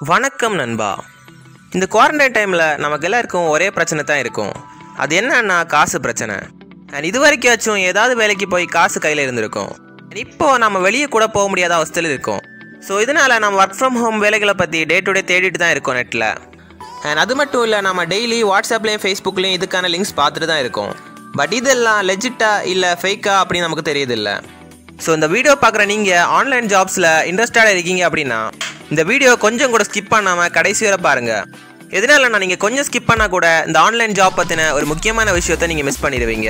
வணக்கம் நண்பா இந்த குவாரண்டைன் டைமில் நமக்கு எல்லாருக்கும் ஒரே பிரச்சனை தான் இருக்கும் அது என்னன்னா காசு பிரச்சனை அண்ட் இது வரைக்காச்சும் ஏதாவது வேலைக்கு போய் காசு கையில் இருந்திருக்கும் And இப்போ நம்ம வெளியே கூட போக முடியாத அவஸ்தையில் இருக்கோம் ஸோ இதனால் நம்ம ஒர்க் ஃப்ரம் ஹோம் வேலைகளை பற்றி டே டு டே தேடிட்டு தான் இருக்கோம் நெட்டில் அண்ட் அது மட்டும் இல்லை நம்ம டெய்லி வாட்ஸ்அப்லேயும் ஃபேஸ்புக்லேயும் இதுக்கான லிங்க்ஸ் பார்த்துட்டு தான் இருக்கோம் பட் இதெல்லாம் லெஜிட்டா இல்லை ஃபேக்கா அப்படின்னு நமக்கு தெரியுதில்ல ஸோ இந்த வீடியோ பார்க்குற நீங்கள் ஆன்லைன் ஜாப்ஸில் இன்ட்ரெஸ்டடாக இருக்கீங்க அப்படின்னா இந்த வீடியோ கொஞ்சம் கூட ஸ்கிப் பண்ணாமல் கடைசி வரை பாருங்கள் எதனாலண்ணா நீங்கள் கொஞ்சம் ஸ்கிப் பண்ணால் கூட இந்த ஆன்லைன் ஜாப் பற்றின ஒரு முக்கியமான விஷயத்தை நீங்கள் மிஸ் பண்ணிடுவீங்க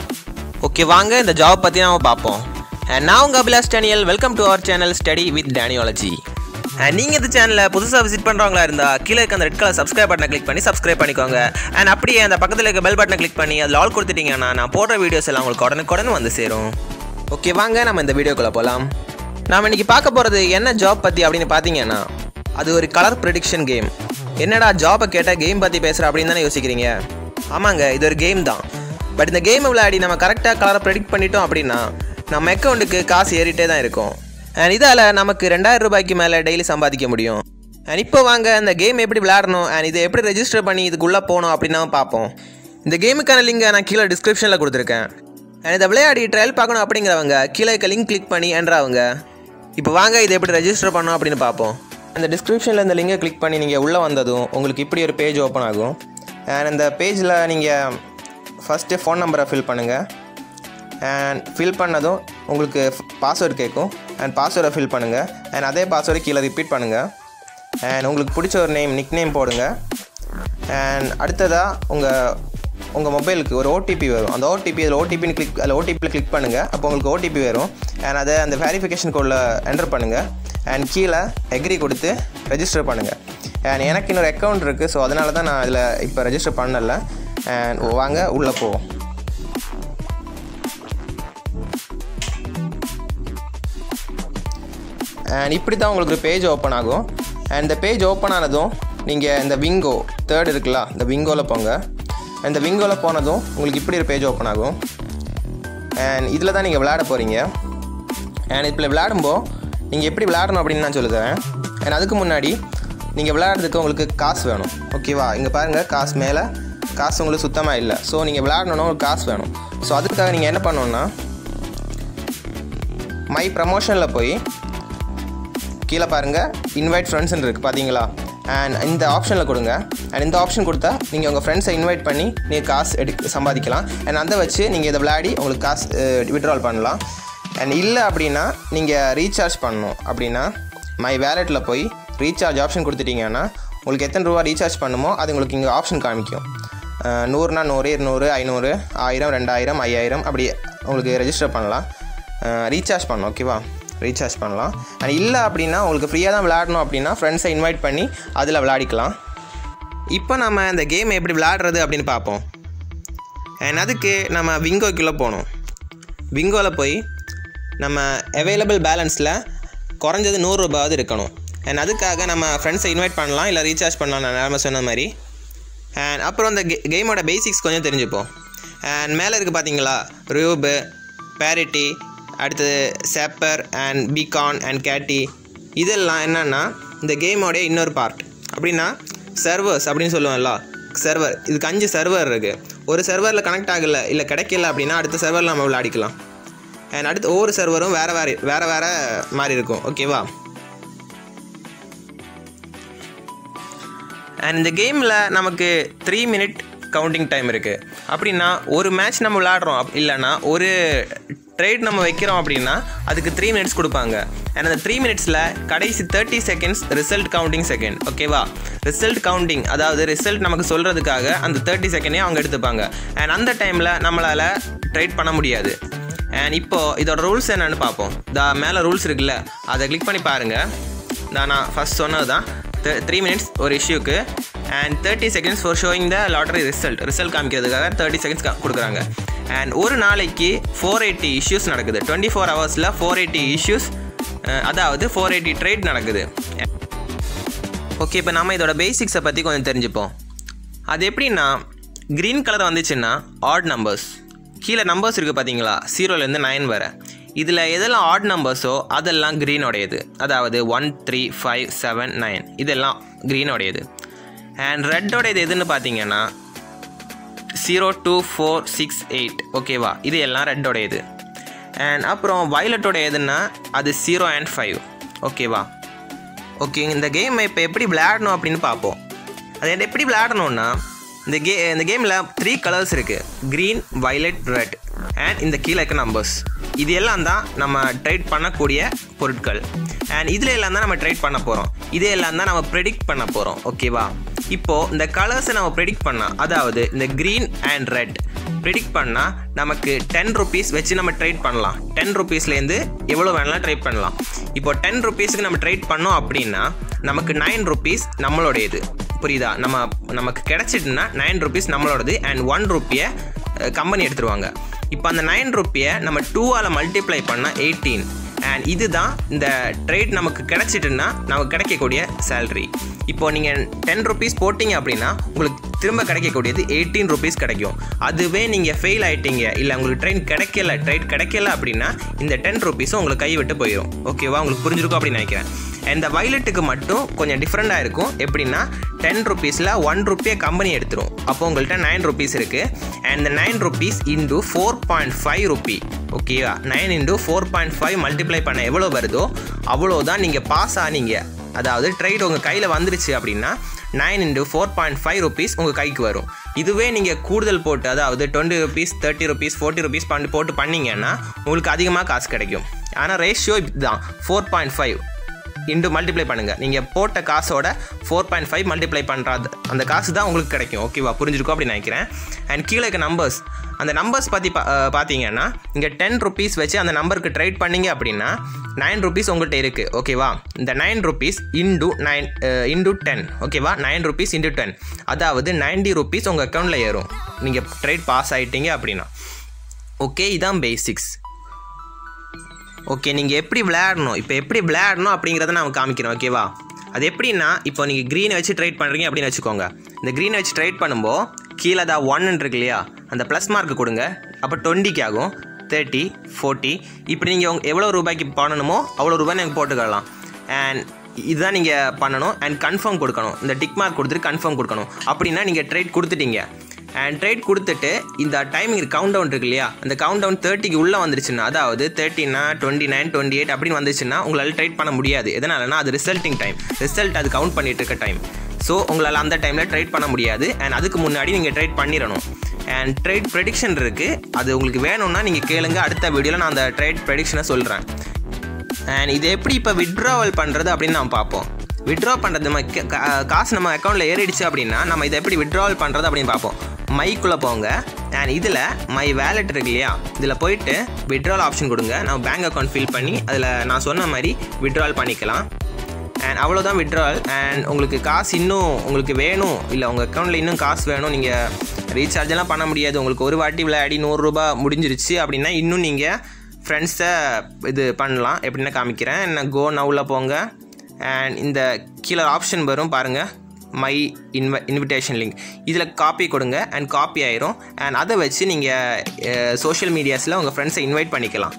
ஓகே வாங்க இந்த ஜாப் பற்றி நாம பார்ப்போம் அண்ட் நான் உங்கள் Abhilash Daniel welcome to our channel study with Danielogy and நீங்கள் இந்த சேனலை புதுசாக விசிட் பண்ணுறவங்களா இருந்தால் கீழே இருக்க அந்த ரெட் கலர் சப்ஸ்கிரைப் பட்டனை கிளிக் பண்ணி சப்ஸ்கிரைப் பண்ணிக்கோங்க அண்ட் அப்படியே அந்த பக்கத்தில் இருக்க பெல் பட்டனை கிளிக் பண்ணி அதில் ஆல் கொடுத்துட்டீங்கன்னா நான் போடுற வீடியோஸ் எல்லாம் உங்களுக்கு உடனுக்குடன் வந்து சேரும் ஓகே வாங்க நம்ம இந்த வீடியோக்குள்ளே போகலாம் நாம் இன்னைக்கு பார்க்க போகிறது என்ன ஜாப் பற்றி அப்படின்னு பார்த்தீங்கன்னா அது ஒரு கலர் ப்ரிடிக்ஷன் கேம் என்னடா ஜாப்பை கேட்டால் கேம் பற்றி பேசுகிற அப்படின்னு தானே யோசிக்கிறீங்க ஆமாங்க இது ஒரு கேம் தான் பட் இந்த கேமை விளையாடி நம்ம கரெக்டாக கலரை ப்ரெடிக்ட் பண்ணிட்டோம் அப்படின்னா நம்ம அக்கௌண்ட்டுக்கு காசு ஏறிட்டே தான் இருக்கும் அண்ட் இதால் நமக்கு ரெண்டாயிரம் ரூபாய்க்கு மேலே டெய்லி சம்பாதிக்க முடியும் அண்ட் இப்போ வாங்க இந்த கேம் எப்படி விளையாடணும் அண்ட் இதை எப்படி ரெஜிஸ்டர் பண்ணி இதுக்குள்ளே போகணும் அப்படின்னு நம்ம பார்ப்போம் இந்த கேமுக்கான லிங்கை நான் கீழே டிஸ்கிரிப்ஷனில் கொடுத்துருக்கேன் அண்ட் இதை விளையாடி ட்ரையல் பார்க்கணும் அப்படிங்கிறவங்க கீழே இருக்க லிங்க் கிளிக் பண்ணி என்றாவங்க இப்போ வாங்க இதை எப்படி ரெஜிஸ்டர் பண்ணணும் அப்படின்னு பார்ப்போம் அந்த டிஸ்கிரிப்ஷனில் இந்த லிங்கை கிளிக் பண்ணி நீங்கள் உள்ளே வந்ததும் உங்களுக்கு இப்படி ஒரு பேஜ் ஓப்பன் ஆகும் அண்ட் இந்த பேஜில் நீங்கள் ஃபஸ்ட்டு ஃபோன் நம்பரை ஃபில் பண்ணுங்கள் அண்ட் ஃபில் பண்ணதும் உங்களுக்கு பாஸ்வேர்டு கேட்கும் அண்ட் பாஸ்வேர்டை ஃபில் பண்ணுங்கள் அண்ட் அதே பாஸ்வேர்டு கீழே ரிப்பீட் பண்ணுங்கள் அண்ட் உங்களுக்கு பிடிச்ச ஒரு நேம் நிக் நேம் போடுங்க அண்ட் அடுத்ததாக உங்கள் உங்கள் மொபைலுக்கு ஒரு ஓடிபி வரும் அந்த ஓடிபி அதில் ஓடிபின்னு கிளிக் அதில் ஓடிபியில் கிளிக் பண்ணுங்கள் அப்போ உங்களுக்கு ஓடிபி வரும் அண்ட் அதை அந்த வெரிஃபிகேஷன் கோடில் என்டர் பண்ணுங்கள் அண்ட் கீழே எக்ரி கொடுத்து ரெஜிஸ்டர் பண்ணுங்கள் அண்ட் எனக்கு இன்னொரு அக்கௌண்ட் இருக்குது ஸோ அதனால தான் நான் இதில் இப்போ ரெஜிஸ்டர் பண்ணலை அண்ட் வாங்க உள்ளே போவோம் அண்ட் இப்படி தான் உங்களுக்கு ஒரு பேஜ் ஓப்பன் ஆகும் அண்ட் இந்த பேஜ் ஓப்பன் ஆனதும் நீங்கள் இந்த விங்கோ தேர்ட் இருக்குல்ல இந்த விங்கோவில் போங்க இந்த விங்கோவில் போனதும் உங்களுக்கு இப்படி ஒரு பேஜ் ஓப்பன் ஆகும் அண்ட் இதில் தான் நீங்கள் விளையாட போகிறீங்க அண்ட் இப்போ விளையாடும்போது நீங்கள் எப்படி விளையாடணும் அப்படின்னு நான் சொல்லுதேன் அண்ட் அதுக்கு முன்னாடி நீங்கள் விளையாடுறதுக்கு உங்களுக்கு காசு வேணும் ஓகேவா இங்கே பாருங்கள் காசு மேலே காசு உங்களுக்கு சுத்தமாக இல்லை ஸோ நீங்கள் விளையாடணுன்னா உங்களுக்கு காசு வேணும் ஸோ அதுக்காக நீங்கள் என்ன பண்ணணுன்னா மை ப்ரமோஷனில் போய் கீழே பாருங்கள் இன்வைட் ஃப்ரெண்ட்ஸ்னு இருக்குது பார்த்தீங்களா அண்ட் இந்த ஆப்ஷனில் கொடுங்க அண்ட் இந்த ஆப்ஷன் கொடுத்தா நீங்கள் உங்கள் ஃப்ரெண்ட்ஸை இன்வைட் பண்ணி நீங்கள் காசு எடு சம்பாதிக்கலாம் அண்ட் அதை வச்சு நீங்கள் இதை விளையாடி உங்களுக்கு காசு விட்ரால் பண்ணலாம் அண்ட் இல்லை அப்படின்னா நீங்கள் ரீசார்ஜ் பண்ணணும் அப்படின்னா மை வேலெட்டில் போய் ரீசார்ஜ் ஆப்ஷன் கொடுத்துட்டீங்கன்னா உங்களுக்கு எத்தனை ரூபா ரீசார்ஜ் பண்ணுமோ அது உங்களுக்கு இங்கே ஆப்ஷன் காமிக்கும் அஹ் நூறுனா நூறு இருநூறு ஐநூறு ஆயிரம் ரெண்டாயிரம் ஐயாயிரம் அப்படி உங்களுக்கு ரெஜிஸ்டர் பண்ணலாம் ரீசார்ஜ் பண்ணணும் ஓகேவா ரீசார்ஜ் பண்ணலாம் அண்ட் இல்லை அப்படின்னா உங்களுக்கு ஃப்ரீயாக தான் விளையாடணும் அப்படின்னா ஃப்ரெண்ட்ஸை இன்வைட் பண்ணி அதில் விளையாடிக்கலாம் இப்போ நம்ம இந்த கேம் எப்படி விளையாடுறது அப்படின்னு பார்ப்போம் அண்ட் அதுக்கு நம்ம விங்கோக்குள்ளே போகணும் விங்கோவில் போய் நம்ம அவைலபிள் பேலன்ஸில் குறைஞ்சது நூறுரூபாவது இருக்கணும் அண்ட் அதுக்காக நம்ம ஃப்ரெண்ட்ஸை இன்வைட் பண்ணலாம் இல்லை ரீசார்ஜ் பண்ணலாம் நான் நேரமாக சொன்ன மாதிரி அண்ட் அப்புறம் இந்த கே கேமோட பேசிக்ஸ் கொஞ்சம் தெரிஞ்சுப்போம் அண்ட் மேலே இருக்குது பார்த்தீங்களா ரூபு பேரிட்டி அடுத்தது செப்பர் அண்ட் பீகான் அண்ட் கேட்டி இதெல்லாம் என்னென்னா இந்த கேமோடைய இன்னொரு பார்ட் அப்படின்னா சர்வர்ஸ் அப்படின்னு சொல்லுவோம்ல சர்வர் இதுக்கு அஞ்சு சர்வர் இருக்குது ஒரு சர்வரில் கனெக்ட் ஆகலை இல்லை கிடைக்கல அப்படின்னா அடுத்த சர்வரில் நம்ம விளையாடிக்கலாம் அண்ட் அடுத்து ஒவ்வொரு சர்வரும் வேறு வேறு வேறு வேறு மாதிரி இருக்கும் ஓகேவா அண்ட் இந்த கேமில் நமக்கு த்ரீ மினிட் கவுண்டிங் டைம் இருக்குது அப்படின்னா ஒரு மேட்ச் நம்ம விளாடுறோம் அப் இல்லைன்னா ஒரு ட்ரேட் நம்ம வைக்கிறோம் அப்படின்னா அதுக்கு த்ரீ மினிட்ஸ் கொடுப்பாங்க அண்ட் அந்த த்ரீ மினிட்ஸில் கடைசி thirty seconds result counting second ஓகேவா ரிசல்ட் கவுண்டிங் அதாவது ரிசல்ட் நமக்கு சொல்கிறதுக்காக அந்த தேர்ட்டி செகண்டே அவங்க எடுத்துப்பாங்க அண்ட் அந்த டைமில் நம்மளால் ட்ரேட் பண்ண முடியாது அண்ட் இப்போது இதோட ரூல்ஸ் என்னென்னு பார்ப்போம் த மேலே ரூல்ஸ் இருக்குல்ல அதை கிளிக் பண்ணி பாருங்கள் நான் நான் ஃபஸ்ட் சொன்னது தான் த்ரீ மினிட்ஸ் ஒரு இஷ்யூக்கு and thirty seconds for showing the lottery result result காமிக்கிறதுக்காக தேர்ட்டி செகண்ட்ஸ் கொடுக்குறாங்க அண்ட் ஒரு நாளைக்கு ஃபோர் எயிட்டி இஷ்யூஸ் நடக்குது டுவெண்ட்டி ஃபோர் ஹவர்ஸில் ஃபோர் எயிட்டி இஷ்யூஸ் அதாவது ஃபோர் எயிட்டி ட்ரேட் நடக்குது ஓகே இப்போ நம்ம இதோட பேசிக்ஸை பற்றி கொஞ்சம் தெரிஞ்சுப்போம் அது எப்படின்னா க்ரீன் கலர் வந்துச்சுன்னா ஆட் நம்பர்ஸ் கீழே நம்பர்ஸ் இருக்குது பார்த்தீங்களா ஜீரோலேருந்து நைன் வர இதில் எதெல்லாம் ஆட் நம்பர்ஸோ அதெல்லாம் க்ரீனோடையது அதாவது one three five seven nine இதெல்லாம் க்ரீனோடையது அண்ட் ரெட்டோடையது எதுன்னு பார்த்தீங்கன்னா zero two four six eight ஓகேவா இது எல்லாம் ரெட்டோடையது அண்ட் அப்புறம் வயலட்டோட எதுன்னா அது ஜீரோ அண்ட் ஃபைவ் ஓகேவா ஓகே இந்த கேம் இப்போ எப்படி விளையாடணும் அப்படின்னு பார்ப்போம் அது எப்படி விளையாடணும்னா இந்த கே இந்த கேமில் த்ரீ கலர்ஸ் இருக்குது க்ரீன் violet ரெட் அண்ட் இந்த கீழே இருக்க நம்பர்ஸ் இது எல்லாம் தான் நம்ம ட்ரேட் பண்ணக்கூடிய பொருட்கள் அண்ட் இதில் எல்லாம் தான் நம்ம ட்ரேட் பண்ண போகிறோம் இது எல்லாம் தான் நம்ம ப்ரெடிக்ட் பண்ண போகிறோம் ஓகேவா இப்போது இந்த கலர்ஸை நம்ம ப்ரெடிக்ட் பண்ணால் அதாவது இந்த க்ரீன் அண்ட் ரெட் ப்ரிடிக்ட் பண்ணால் நமக்கு டென் ருபீஸ் வச்சு நம்ம ட்ரேட் பண்ணலாம் டென் ருபீஸ்லேருந்து எவ்வளோ வேணாலும் ட்ரேட் பண்ணலாம் இப்போ டென் ருபீஸுக்கு நம்ம ட்ரேட் பண்ணோம் அப்படின்னா நமக்கு நைன் ருபீஸ் நம்மளுடையது புரியுதா நம்ம நமக்கு கிடச்சிட்டுனா நைன் ருபீஸ் நம்மளோடது அண்ட் ஒன் ருப்பியை கம்பெனி எடுத்துருவாங்க இப்போ அந்த நைன் ருப்பியை நம்ம டூவால் மல்டிப்ளை பண்ணால் எயிட்டீன் அண்ட் இதுதான் இந்த ட்ரேட் நமக்கு கிடச்சிட்டுன்னா நமக்கு கிடைக்கக்கூடிய சேல்ரி இப்போ நீங்கள் டென் ருபீஸ் போட்டிங்க அப்படின்னா உங்களுக்கு திரும்ப கிடைக்கக்கூடியது எயிட்டீன் ருபீஸ் கிடைக்கும் அதுவே நீங்கள் ஃபெயில் ஆயிட்டீங்க இல்லை உங்களுக்கு ட்ரெயின் கிடைக்கல ட்ரேட் கிடைக்கல அப்படின்னா இந்த டென் ருபீஸும் உங்களுக்கு கை விட்டு போயிடும் ஓகேவா உங்களுக்கு புரிஞ்சிருக்கும் அப்படின்னு நினைக்கிறேன் இந்த வயலட்டுக்கு மட்டும் கொஞ்சம் டிஃப்ரெண்ட்டாக இருக்கும் எப்படின்னா டென் ருபீஸில் ஒன் ருப்பியை கம்பெனி எடுத்துரும் அப்போ உங்கள்கிட்ட நைன் ருபீஸ் இருக்குது அண்ட் இந்த nine rupees into four point five rupee ஓகேவா nine into four point five multiply பண்ண எவ்வளோ வருதோ அவ்வளோதான் நீங்கள் பாஸ் ஆனீங்க அதாவது ட்ரேட் உங்கள் கையில் வந்துருச்சு அப்படின்னா nine into four point five rupees உங்கள் கைக்கு வரும் இதுவே நீங்கள் கூடுதல் போட்டு அதாவது twenty rupees thirty rupees forty rupees பண்ணி போட்டு பண்ணீங்கன்னா உங்களுக்கு அதிகமாக காசு கிடைக்கும் ஆனால் ரேஷியோ இதுதான் four point five into multiply பண்ணுங்கள் நீங்கள் போட்ட காசோட ஃபோர் பாயிண்ட் ஃபைவ் மல்டிப்ளை பண்ணுறது அந்த காசு தான் உங்களுக்கு கிடைக்கும் ஓகேவா புரிஞ்சிருக்கும் அப்படின்னு நினைக்கிறேன் அண்ட் கீழே இருக்க நம்பர்ஸ் அந்த நம்பர்ஸ் பற்றி பா அஹ் பார்த்தீங்கன்னா இங்கே டென் ருபீஸ் வச்சு அந்த நம்பருக்கு ட்ரேட் பண்ணீங்க அப்படின்னா நைன் ருபீஸ் உங்கள்கிட்ட இருக்குது ஓகேவா இந்த nine rupees into nine into ten ஓகேவா நைன் ருபீஸ் இன்டு டென் அதாவது நைன்டி ருபீஸ் உங்கள் அக்கௌண்ட்டில் ஏறும் நீங்கள் ட்ரேட் பாஸ் ஆகிட்டீங்க அப்படின்னா ஓகே இதான் பேசிக்ஸ் ஓகே நீங்கள் எப்படி விளையாடணும் இப்போ எப்படி விளையாடணும் அப்படிங்கிறத நான் காமிக்கிறேன் ஓகேவா அது எப்படின்னா இப்போ நீங்கள் க்ரீனை வச்சு ட்ரேட் பண்ணுறீங்க அப்படின்னு வச்சுக்கோங்க இந்த க்ரீனை வச்சு ட்ரேட் பண்ணும்போது கீழே தான் ஒன் இருக்கு இல்லையா அந்த ப்ளஸ் மார்க் கொடுங்க அப்போ டுவெண்ட்டிக்கு ஆகும் தேர்ட்டி ஃபோர்ட்டி இப்படி நீங்கள் எவ்வளோ ரூபாய்க்கு பண்ணணுமோ அவ்வளோ ரூபாய் நீங்கள் போட்டுக்கலாம் அண்ட் இதுதான் நீங்கள் பண்ணணும் அண்ட் கன்ஃபார்ம் கொடுக்கணும் இந்த டிக் மார்க் கொடுத்துட்டு கன்ஃபார்ம் கொடுக்கணும் அப்படின்னா நீங்கள் ட்ரேட் கொடுத்துட்டீங்க அண்ட் ட்ரேட் கொடுத்துட்டு இந்த டைமிங் கவுண்ட் டவுன் இருக்கு இல்லையா அந்த கவுண்ட் டவுன் தேர்ட்டிக்கு உள்ளே வந்துருச்சுன்னா அதாவது தேர்ட்டினா டுவெண்ட்டி நைன் டுவெண்ட்டி எயிட் அப்படின்னு வந்துச்சுன்னா உங்களால் ட்ரேட் பண்ண முடியாது எதனாலனா அது ரிசல்ட்டிங் டைம் ரிசல்ட் அது கவுண்ட் பண்ணிட்டு இருக்க டைம் ஸோ உங்களால் அந்த டைமில் ட்ரேட் பண்ண முடியாது அண்ட் அதுக்கு முன்னாடி நீங்கள் ட்ரேட் பண்ணிடணும் அண்ட் ட்ரேட் ப்ரெடிக்ஷன் இருக்குது அது உங்களுக்கு வேணும்னா நீங்கள் கேளுங்க அடுத்த வீடியோவில் நான் அந்த ட்ரேட் ப்ரெடிக்ஷனை சொல்கிறேன் அண்ட் இது எப்படி இப்போ விட்ராவல் பண்ணுறது அப்படின்னு நம்ம பார்ப்போம் விட்ரா பண்ணுறது நம்ம கே- கா- காசு நம்ம அக்கௌண்ட்டில் ஏறிடுச்சு அப்படின்னா நம்ம இதை எப்படி விட்ராவல் பண்ணுறது அப்படின்னு பார்ப்போம் மைக்குள்ளே போங்க அண்ட் இதில் மை வேலெட் இருக்கு இல்லையா இதில் போயிட்டு விட்ராவல் ஆப்ஷன் கொடுங்க நம்ம பேங்க் அக்கௌண்ட் ஃபில் பண்ணி அதில் நான் சொன்ன மாதிரி விட்ராவல் பண்ணிக்கலாம் அண்ட் அவ்வளோதான் விட்ராவல் அண்ட் உங்களுக்கு காசு இன்னும் உங்களுக்கு வேணும் இல்லை உங்கள் அக்கௌண்ட்டில் இன்னும் காசு வேணும் நீங்கள் ரீசார்ஜ் எல்லாம் பண்ண முடியாது உங்களுக்கு ஒரு வாட்டி விளையாடி நூறுரூபா முடிஞ்சிருச்சு அப்படின்னா இன்னும் நீங்கள் ஃப்ரெண்ட்ஸை இது பண்ணலாம் எப்படின்னா காமிக்கிறேன் என்ன கோ நவுல போங்க அண்ட் இந்த கீழே ஆப்ஷன் வரும் பாருங்கள் மை இன்வ இன்விடேஷன் லிங்க் இதில் காப்பி கொடுங்க அண்ட் காப்பி ஆயிரும் அண்ட் அதை வச்சு நீங்கள் சோஷியல் மீடியாஸில் உங்கள் ஃப்ரெண்ட்ஸை இன்வைட் பண்ணிக்கலாம்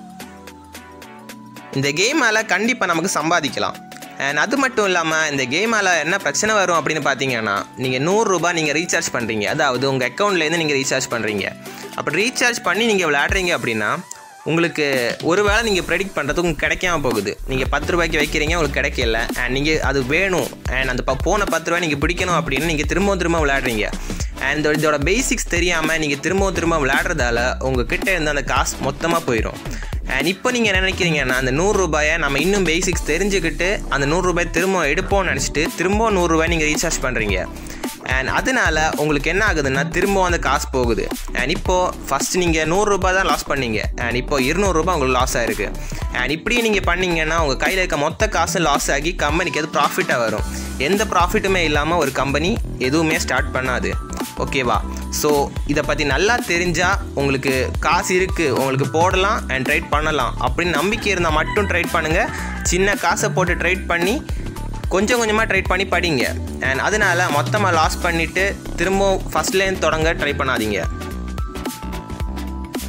இந்த கேமால் கண்டிப்பாக நமக்கு சம்பாதிக்கலாம் அண்ட் அது மட்டும் இல்லாமல் இந்த கேமால் என்ன பிரச்சனை வரும் அப்படின்னு பார்த்தீங்கன்னா நீங்கள் நூறுரூபா நீங்கள் ரீசார்ஜ் பண்ணுறீங்க அதாவது உங்கள் அக்கௌண்ட்லேருந்து நீங்கள் ரீசார்ஜ் பண்ணுறீங்க அப்படி ரீசார்ஜ் பண்ணி நீங்கள் விளையாடுறீங்க அப்படின்னா உங்களுக்கு ஒருவேளை நீங்கள் ப்ரெடிக்ட் பண்ணுறது உங்களுக்கு கிடைக்காம போகுது நீங்கள் பத்து ரூபாய்க்கு வைக்கிறீங்க உங்களுக்கு கிடைக்கல அண்ட் நீங்கள் அது வேணும் அண்ட் அந்த ப- போன பத்து ரூபாய் நீங்கள் பிடிக்கணும் அப்படின்னு நீங்கள் திரும்ப திரும்ப விளையாடுறீங்க அண்ட் இதோட பேசிக்ஸ் தெரியாமல் நீங்கள் திரும்ப திரும்ப விளையாடுறதால உங்கள் கிட்ட இருந்து அந்த காசு மொத்தமாக போயிடும் அண்ட் இப்போ நீங்கள் என்ன நினைக்கிறீங்கன்னா அந்த நூறுரூபாயை நம்ம இன்னும் பேசிக்ஸ் தெரிஞ்சுக்கிட்டு அந்த நூறுரூபாய் திரும்ப எடுப்போம்னு நினச்சிட்டு திரும்ப நூறுரூபாய் நீங்கள் ரீசார்ஜ் பண்ணுறீங்க அண்ட் அதனால உங்களுக்கு என்ன ஆகுதுன்னா திரும்ப அந்த காசு போகுது அண்ட் இப்போது ஃபஸ்ட் நீங்கள் நூறுரூபா தான் லாஸ் பண்ணீங்க அண்ட் இப்போ இருநூறுபா உங்களுக்கு லாஸ் ஆயிருக்கு அண்ட் இப்படியே நீங்கள் பண்ணீங்கன்னா உங்கள் கையில் இருக்க மொத்த காசு லாஸ் ஆகி கம்பெனிக்கு அது ப்ராஃபிட்டாக வரும் எந்த ப்ராஃபிட்டுமே இல்லாமல் ஒரு கம்பெனி எதுவுமே ஸ்டார்ட் பண்ணாது ஓகேவா ஸோ இதை பற்றி நல்லா தெரிஞ்சால் உங்களுக்கு காசு இருக்குது உங்களுக்கு போடலாம் அண்ட் ட்ரேட் பண்ணலாம் அப்படின்னு நம்பிக்கை இருந்தால் மட்டும் ட்ரேட் பண்ணுங்கள் சின்ன காசை போட்டு ட்ரேட் பண்ணி கொஞ்சம் கொஞ்சமாக ட்ரை பண்ணி படிங்க அண்ட் அதனால மொத்தமாக லாஸ் பண்ணிவிட்டு திரும்ப ஃபஸ்ட்லேருந்து தொடங்க ட்ரை பண்ணாதீங்க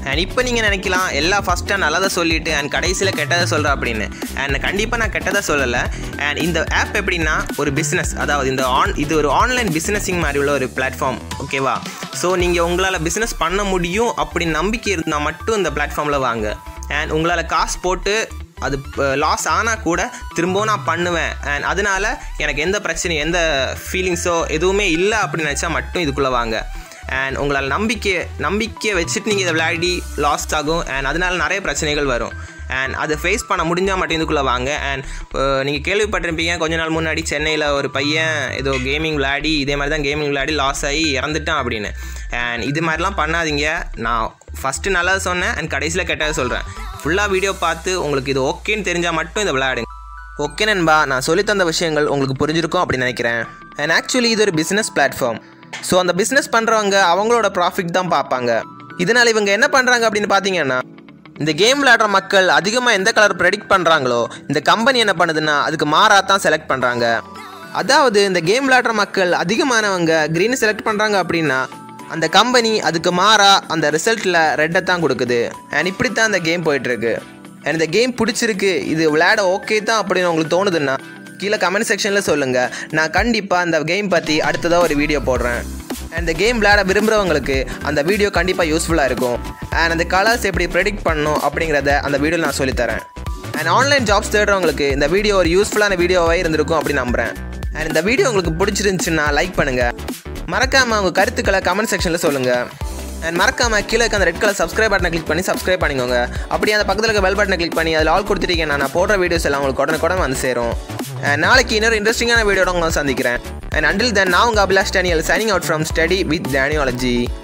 அண்ட் இப்போ நீங்கள் நினைக்கலாம் எல்லா ஃபஸ்ட்டாக நல்லதை சொல்லிட்டு அண்ட் கடைசியில் கெட்டதை சொல்கிறேன் அப்படின்னு அண்ட் கண்டிப்பாக நான் கெட்டதை சொல்லலை அண்ட் இந்த ஆப் எப்படின்னா ஒரு பிஸ்னஸ் அதாவது இந்த ஆன் இது ஒரு ஆன்லைன் பிஸ்னஸிங் மாதிரி உள்ள ஒரு பிளாட்ஃபார்ம் ஓகேவா ஸோ நீங்கள் உங்களால் பிஸ்னஸ் பண்ண முடியும் அப்படின்னு நம்பிக்கை இருந்தால் மட்டும் இந்த பிளாட்ஃபார்மில் வாங்க அண்ட் உங்களால் காசு போட்டு அது லாஸ் ஆனால் கூட திரும்பவும் நான் பண்ணுவேன் அண்ட் அதனால எனக்கு எந்த பிரச்சனையும் எந்த ஃபீலிங்ஸோ எதுவுமே இல்லை அப்படின்னு நினச்சா மட்டும் இதுக்குள்ளே வாங்க அண்ட் உங்களால் நம்பிக்கை நம்பிக்கையை வச்சுட்டு நீங்கள் இதை விளையாடி லாஸ்ட் ஆகும் அண்ட் அதனால நிறைய பிரச்சனைகள் வரும் அண்ட் அதை ஃபேஸ் பண்ண முடிஞ்சால் மட்டும் இதுக்குள்ளே வாங்க அண்ட் நீங்கள் கேள்விப்பட்டிருப்பீங்க கொஞ்ச நாள் முன்னாடி சென்னையில் ஒரு பையன் ஏதோ கேமிங் விளையாடி இதே மாதிரி தான் கேமிங் விளையாடி லாஸ் ஆகி இறந்துட்டான் அப்படின்னு அண்ட் இது மாதிரிலாம் பண்ணாதீங்க நான் ஃபஸ்ட்டு நல்லா சொன்னேன் அண்ட் கடைசியில் கெட்டதை சொல்கிறேன் ஃபுல்லாக வீடியோ பார்த்து உங்களுக்கு இது ஓகேன்னு தெரிஞ்சால் மட்டும் இதை விளையாடுங்க ஓகே நண்பா நான் சொல்லி தந்த விஷயங்கள் உங்களுக்கு புரிஞ்சிருக்கும் அப்படின்னு நினைக்கிறேன் அண்ட் ஆக்சுவலி இது ஒரு பிஸ்னஸ் பிளாட்ஃபார்ம் ஸோ அந்த பிஸ்னஸ் பண்ணுறவங்க அவங்களோட ப்ராஃபிட் தான் பார்ப்பாங்க இதனால் இவங்க என்ன பண்ணுறாங்க அப்படின்னு பார்த்தீங்கன்னா இந்த கேம் விளையாடுற மக்கள் அதிகமாக எந்த கலர் ப்ரெடிக்ட் பண்ணுறாங்களோ இந்த கம்பெனி என்ன பண்ணுதுன்னா அதுக்கு மாறாக தான் செலக்ட் பண்ணுறாங்க அதாவது இந்த கேம் விளையாடுற மக்கள் அதிகமானவங்க க்ரீன் செலக்ட் பண்ணுறாங்க அப்படின்னா அந்த கம்பெனி அதுக்கு மாறா அந்த ரிசல்ட்டில் ரெட்டை தான் கொடுக்குது அண்ட் இப்படி தான் அந்த கேம் போயிட்டுருக்கு அண்ட் இந்த கேம் பிடிச்சிருக்கு இது விளையாட ஓகே தான் அப்படின்னு உங்களுக்கு தோணுதுன்னா கீழே கமெண்ட் செக்ஷனில் சொல்லுங்கள் நான் கண்டிப்பாக அந்த கேம் பற்றி அடுத்ததாக ஒரு வீடியோ போடுறேன் அண்ட் இந்த கேம் விளையாட விரும்புகிறவங்களுக்கு அந்த வீடியோ கண்டிப்பாக யூஸ்ஃபுல்லாக இருக்கும் அண்ட் அந்த கலர்ஸ் எப்படி ப்ரெடிக்ட் பண்ணணும் அப்படிங்கிறத அந்த வீடியோவில் நான் சொல்லித்தரேன் அண்ட் ஆன்லைன் ஜாப்ஸ் தேடுறவங்களுக்கு இந்த வீடியோ ஒரு யூஸ்ஃபுல்லான வீடியோவாக இருந்திருக்கும் அப்படின்னு நம்புகிறேன் அண்ட் இந்த வீடியோ உங்களுக்கு பிடிச்சிருந்துச்சுன்னா லைக் பண்ணுங்கள் மறக்காமல் உங்கள் கருத்துக்களை கமெண்ட் செக்ஷனில் சொல்லுங்கள் அண்ட் மறக்காமல் கீழே இருக்க அந்த ரெட் கலர் சப்ஸ்கிரைப் பட்டனை கிளிக் பண்ணி சப்ஸ்கிரைப் பண்ணிக்கோங்க அப்படியே அந்த பக்கத்தில் இருக்க பெல் பட்டனை கிளிக் பண்ணி அதில் ஆல் கொடுத்துட்டீங்கன்னா நான் போடுற வீடியோஸ் எல்லாம் உங்களுக்கு உடனே உடனே வந்து சேரும் And நாளைக்கு இன்னொரு இன்ட்ரெஸ்டிங்கான வீடியோட உங்களை சந்திக்கிறேன் அண்ட் அண்டில் தென் நான் உங்கள் Abhilash Daniel signing out from study with டேனியாலஜி